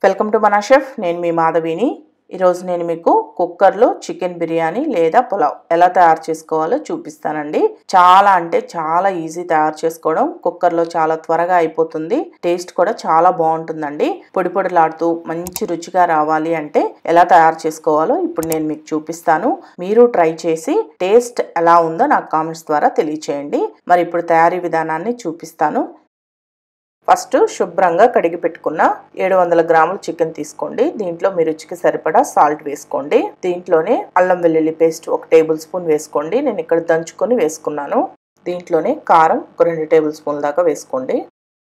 welcome to మన chef నేను మీ మాధవిని ఈరోజు నేను మీకు కుక్కర్లో చికెన్ బిర్యానీ లేదా పులావ్ ఎలా తయారు చేసుకోవాలో చూపిస్తానండి చాలా అంటే చాలా ఈజీ తయారు చేసుకోవడం కుక్కర్లో చాలా త్వరగా అయిపోతుంది టేస్ట్ కూడా చాలా బాగుంటుందండి పొడి పొడిలాడుతూ మంచి రుచిగా రావాలి అంటే ఎలా తయారు చేసుకోవాలో ఇప్పుడు నేను మీకు చూపిస్తాను మీరు ట్రై చేసి టేస్ట్ ఎలా ఉందో నాకు కామెంట్స్ ద్వారా తెలియచేయండి మరి ఇప్పుడు తయారీ విధానాన్ని చూపిస్తాను ఫస్ట్ శుభ్రంగా కడిగి పెట్టుకున్న ఏడు వందల గ్రాముల చికెన్ తీసుకోండి దీంట్లో మీ రుచికి సరిపడా సాల్ట్ వేసుకోండి దీంట్లోనే అల్లం వెల్లుల్లి పేస్ట్ ఒక టేబుల్ స్పూన్ వేసుకోండి నేను ఇక్కడ దంచుకొని వేసుకున్నాను దీంట్లోనే కారం ఒక రెండు టేబుల్ స్పూన్ దాకా వేసుకోండి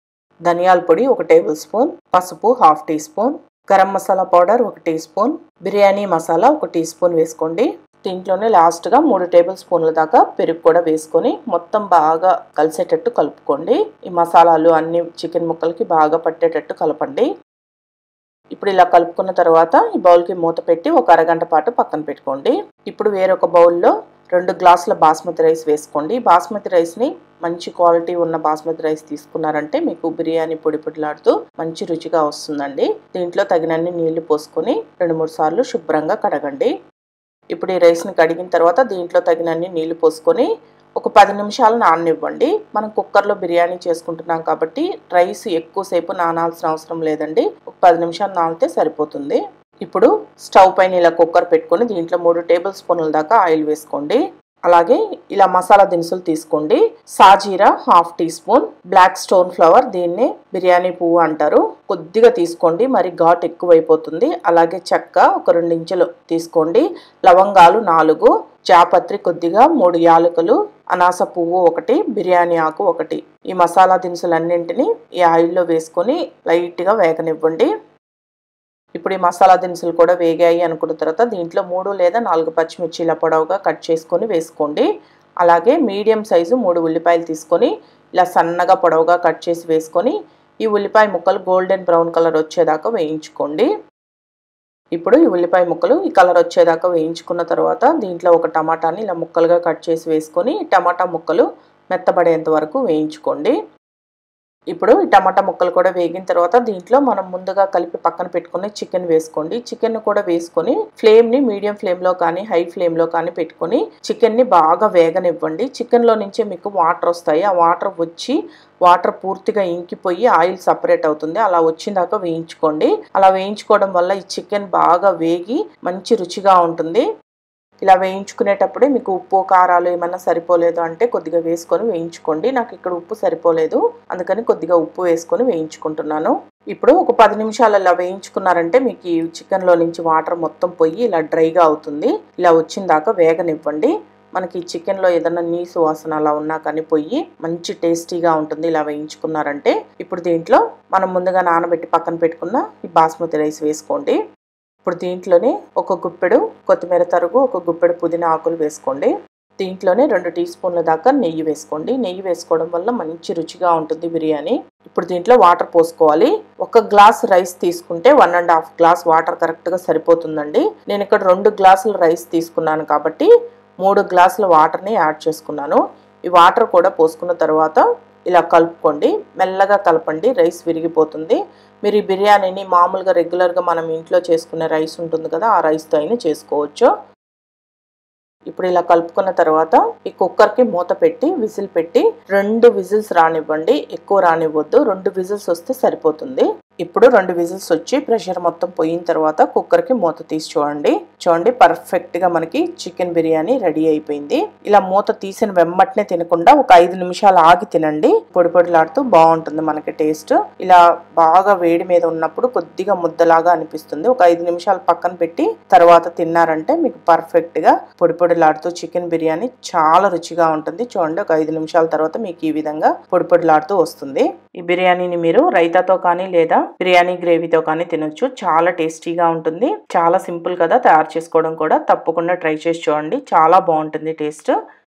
ధనియాల పొడి ఒక టేబుల్ స్పూన్ పసుపు half teaspoon garam masala powder ఒక టీ స్పూన్ బిర్యానీ మసాలా ఒక టీ స్పూన్ వేసుకోండి దీంట్లోనే లాస్ట్గా మూడు టేబుల్ స్పూన్ల దాకా పెరుగు కూడా వేసుకొని మొత్తం బాగా కలిసేటట్టు కలుపుకోండి ఈ మసాలాలు అన్ని చికెన్ ముక్కలకి బాగా పట్టేటట్టు కలపండి ఇప్పుడు ఇలా కలుపుకున్న తర్వాత ఈ బౌల్కి మూత పెట్టి ఒక అరగంట పాటు పక్కన పెట్టుకోండి ఇప్పుడు వేరొక బౌల్లో రెండు గ్లాసుల బాస్మతి రైస్ వేసుకోండి బాస్మతి రైస్ని మంచి క్వాలిటీ ఉన్న బాస్మతి రైస్ తీసుకున్నారంటే మీకు బిర్యానీ పొడి పొడిలాడుతూ మంచి రుచిగా వస్తుందండి దీంట్లో తగినన్ని నీళ్లు పోసుకొని రెండు మూడు సార్లు శుభ్రంగా కడగండి ఇప్పుడు ఈ రైస్ని కడిగిన తర్వాత దీంట్లో తగినన్ని నీళ్లు పోసుకొని ఒక పది నిమిషాలు నాననివ్వండి మనం కుక్కర్లో బిర్యానీ చేసుకుంటున్నాం కాబట్టి రైస్ ఎక్కువసేపు నానాల్సిన అవసరం లేదండి ఒక పది నిమిషాలు నానితే సరిపోతుంది ఇప్పుడు స్టవ్ పైన ఇలా కుక్కర్ పెట్టుకొని దీంట్లో మూడు టేబుల్ స్పూన్ల దాకా ఆయిల్ వేసుకోండి అలాగే ఇలా మసాలా దినుసులు తీసుకోండి సాజీరా half teaspoon black stone flower దీన్ని బిర్యానీ పువ్వు అంటారు కొద్దిగా తీసుకోండి మరి ఘాట్ ఎక్కువైపోతుంది అలాగే చెక్క ఒక రెండు ఇంచులు తీసుకోండి లవంగాలు నాలుగు జాపత్రి కొద్దిగా మూడు యాలకులు అనాస పువ్వు ఒకటి బిర్యానీ ఆకు ఒకటి ఈ మసాలా దినుసులన్నింటినీ ఈ ఆయిల్లో వేసుకొని లైట్గా వేగనివ్వండి ఇప్పుడు ఈ మసాలా దినుసులు కూడా వేగాయి అనుకున్న తర్వాత దీంట్లో మూడు లేదా నాలుగు పచ్చిమిర్చిల పొడవుగా కట్ చేసుకొని వేసుకోండి అలాగే మీడియం సైజు మూడు ఉల్లిపాయలు తీసుకొని ఇలా సన్నగా పొడవుగా కట్ చేసి వేసుకొని ఈ ఉల్లిపాయ ముక్కలు గోల్డెన్ బ్రౌన్ కలర్ వచ్చేదాకా వేయించుకోండి ఇప్పుడు ఈ ఉల్లిపాయ ముక్కలు ఈ కలర్ వచ్చేదాకా వేయించుకున్న తర్వాత దీంట్లో ఒక టమాటాని ఇలా ముక్కలుగా కట్ చేసి వేసుకొని టమాటా ముక్కలు మెత్తబడేంత వరకు వేయించుకోండి ఇప్పుడు ఈ టమాటా ముక్కలు కూడా వేగిన తర్వాత దీంట్లో మనం ముందుగా కలిపి పక్కన పెట్టుకుని చికెన్ వేసుకోండి చికెన్ కూడా వేసుకొని ఫ్లేమ్ని మీడియం ఫ్లేమ్లో కానీ హై ఫ్లేమ్లో కానీ పెట్టుకొని చికెన్ని బాగా వేగనివ్వండి చికెన్లో నుంచే మీకు వాటర్ వస్తాయి ఆ వాటర్ వచ్చి వాటర్ పూర్తిగా ఇంకిపోయి ఆయిల్ సపరేట్ అవుతుంది అలా వచ్చిందాక వేయించుకోండి అలా వేయించుకోవడం వల్ల ఈ చికెన్ బాగా వేగి మంచి రుచిగా ఉంటుంది ఇలా వేయించుకునేటప్పుడే మీకు ఉప్పు కారాలు ఏమన్నా సరిపోలేదు అంటే కొద్దిగా వేసుకొని వేయించుకోండి నాకు ఇక్కడ ఉప్పు సరిపోలేదు అందుకని కొద్దిగా ఉప్పు వేసుకొని వేయించుకుంటున్నాను ఇప్పుడు ఒక పది నిమిషాలు ఇలా వేయించుకున్నారంటే మీకు ఈ చికెన్లో నుంచి వాటర్ మొత్తం పోయి ఇలా డ్రైగా అవుతుంది ఇలా వచ్చిన దాకా వేగనివ్వండి మనకి చికెన్లో ఏదైనా నీసు వాసన అలా ఉన్నా కానీ పొయ్యి మంచి టేస్టీగా ఉంటుంది ఇలా వేయించుకున్నారంటే ఇప్పుడు దీంట్లో మనం ముందుగా నానబెట్టి పక్కన పెట్టుకున్న ఈ బాస్మతి రైస్ వేసుకోండి ఇప్పుడు దీంట్లోనే ఒక గుప్పెడు కొత్తిమీర తరుగు ఒక గుప్పెడు పుదీనా ఆకులు వేసుకోండి దీంట్లోనే రెండు టీ స్పూన్ల దాకా నెయ్యి వేసుకోండి నెయ్యి వేసుకోవడం వల్ల మంచి రుచిగా ఉంటుంది బిర్యానీ ఇప్పుడు దీంట్లో వాటర్ పోసుకోవాలి ఒక గ్లాస్ రైస్ తీసుకుంటే one and half glass water కరెక్ట్గా సరిపోతుందండి నేను ఇక్కడ రెండు గ్లాసుల రైస్ తీసుకున్నాను కాబట్టి మూడు గ్లాసుల వాటర్ని యాడ్ చేసుకున్నాను ఈ వాటర్ కూడా పోసుకున్న తర్వాత ఇలా కలుపుకోండి మెల్లగా కలపండి రైస్ విరిగిపోతుంది మీరు ఈ బిర్యానీని మామూలుగా రెగ్యులర్గా మనం ఇంట్లో చేసుకునే రైస్ ఉంటుంది కదా ఆ రైస్తో అయినా చేసుకోవచ్చు ఇప్పుడు ఇలా కలుపుకున్న తర్వాత ఈ కుక్కర్కి మూత పెట్టి విజిల్ పెట్టి రెండు విజిల్స్ రానివ్వండి ఎక్కువ రానివ్వద్దు రెండు విజిల్స్ వస్తే సరిపోతుంది ఇప్పుడు రెండు విజిల్స్ వచ్చి ప్రెషర్ మొత్తం పోయిన తర్వాత కుక్కర్కి మూత తీసి చూడండి చూడండి పర్ఫెక్ట్గా మనకి చికెన్ బిర్యానీ రెడీ అయిపోయింది ఇలా మూత తీసిన వెమ్మటనే తినకుండా ఒక ఐదు నిమిషాలు ఆగి తినండి పొడి పొడిలాడుతూ బాగుంటుంది మనకి టేస్ట్ ఇలా బాగా వేడి మీద ఉన్నప్పుడు కొద్దిగా ముద్దలాగా అనిపిస్తుంది ఒక ఐదు నిమిషాలు పక్కన పెట్టి తర్వాత తిన్నారంటే మీకు పర్ఫెక్ట్గా పొడి పొడిలాడుతూ చికెన్ బిర్యానీ చాలా రుచిగా ఉంటుంది చూడండి ఒక ఐదు నిమిషాల తర్వాత మీకు ఈ విధంగా పొడి పొడిలాడుతూ వస్తుంది ఈ బిర్యానీని మీరు రైతాతో కానీ లేదా బిర్యానీ గ్రేవీతో కానీ తినొచ్చు చాలా టేస్టీగా ఉంటుంది చాలా సింపుల్ కదా తయారు చేసుకోవడం కూడా తప్పకుండా ట్రై చేసి చూడండి చాలా బాగుంటుంది టేస్ట్